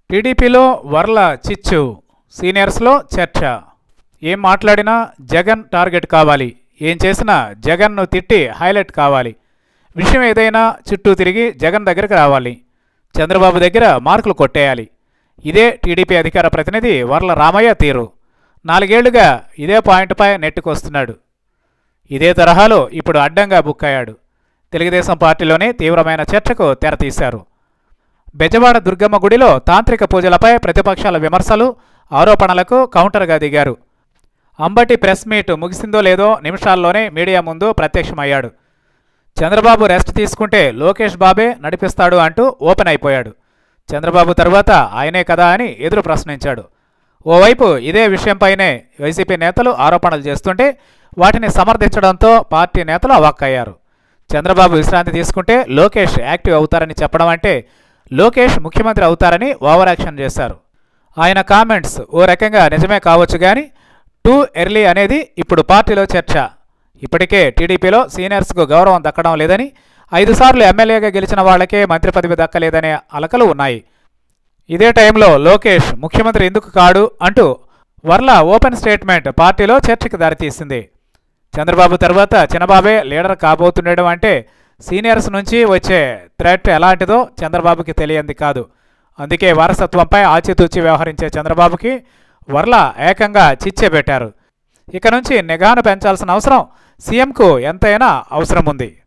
టీడీపీలో వర్ల చిచ్చు సీనియర్స్లో చర్చ ఏం మాట్లాడినా జగన్ టార్గెట్ కావాలి ఏం చేసినా జగన్ను తిట్టి హైలైట్ కావాలి విషయం ఏదైనా చుట్టూ తిరిగి జగన్ దగ్గరికి రావాలి చంద్రబాబు దగ్గర మార్కులు కొట్టేయాలి ఇదే టీడీపీ అధికార ప్రతినిధి వర్ల రామయ్య తీరు నాలుగేళ్లుగా ఇదే పాయింట్పై నెట్టుకొస్తున్నాడు ఇదే తరహాలో ఇప్పుడు అడ్డంగా బుక్ అయ్యాడు తెలుగుదేశం పార్టీలోనే తీవ్రమైన చర్చకు తెరతీశారు బెజవాడ దుర్గమ్మ గుడిలో తాంత్రిక పూజలపై ప్రతిపక్షాల విమర్శలు ఆరోపణలకు కౌంటర్గా దిగారు అంబటి ప్రెస్ మీట్ ముగిసిందో లేదో నిమిషాల్లోనే మీడియా ముందు ప్రత్యక్షమయ్యాడు చంద్రబాబు రెస్ట్ తీసుకుంటే లోకేష్ బాబే నడిపిస్తాడు అంటూ ఓపెన్ అయిపోయాడు చంద్రబాబు తరువాత ఆయనే కదా అని ఎదురు ప్రశ్నించాడు ఓవైపు ఇదే విషయంపైనే వైసీపీ నేతలు ఆరోపణలు చేస్తుంటే వాటిని సమర్థించడంతో పార్టీ నేతలు అవాక్కయ్యారు చంద్రబాబు విశ్రాంతి తీసుకుంటే లోకేష్ యాక్టివ్ అవుతారని చెప్పడం అంటే లోకేష్ ముఖ్యమంత్రి అవుతారని ఓవర్ యాక్షన్ చేశారు ఆయన కామెంట్స్ ఓ రకంగా నిజమే కావచ్చు కానీ టూ ఎర్లీ అనేది ఇప్పుడు పార్టీలో చర్చ ఇప్పటికే టీడీపీలో సీనియర్స్కు గౌరవం దక్కడం లేదని ఐదు సార్లు ఎమ్మెల్యేగా గెలిచిన వాళ్లకే మంత్రి పదవి దక్కలేదనే అలకలు ఉన్నాయి ఇదే టైంలో లోకేష్ ముఖ్యమంత్రి ఎందుకు కాడు అంటూ వర్ల ఓపెన్ స్టేట్మెంట్ పార్టీలో చర్చకు దారితీసింది చంద్రబాబు తర్వాత చిన్నబాబే లీడర్ కాబోతుండడం అంటే సీనియర్స్ నుంచి వచ్చే థ్రెట్ ఎలాంటిదో చంద్రబాబుకి తెలియంది కాదు అందుకే వారసత్వంపై ఆచితూచి వ్యవహరించే చంద్రబాబుకి వర్ల ఏకంగా చిచ్చే పెట్టారు ఇక నుంచి నిఘాను పెంచాల్సిన అవసరం సీఎంకు ఎంతైనా అవసరం ఉంది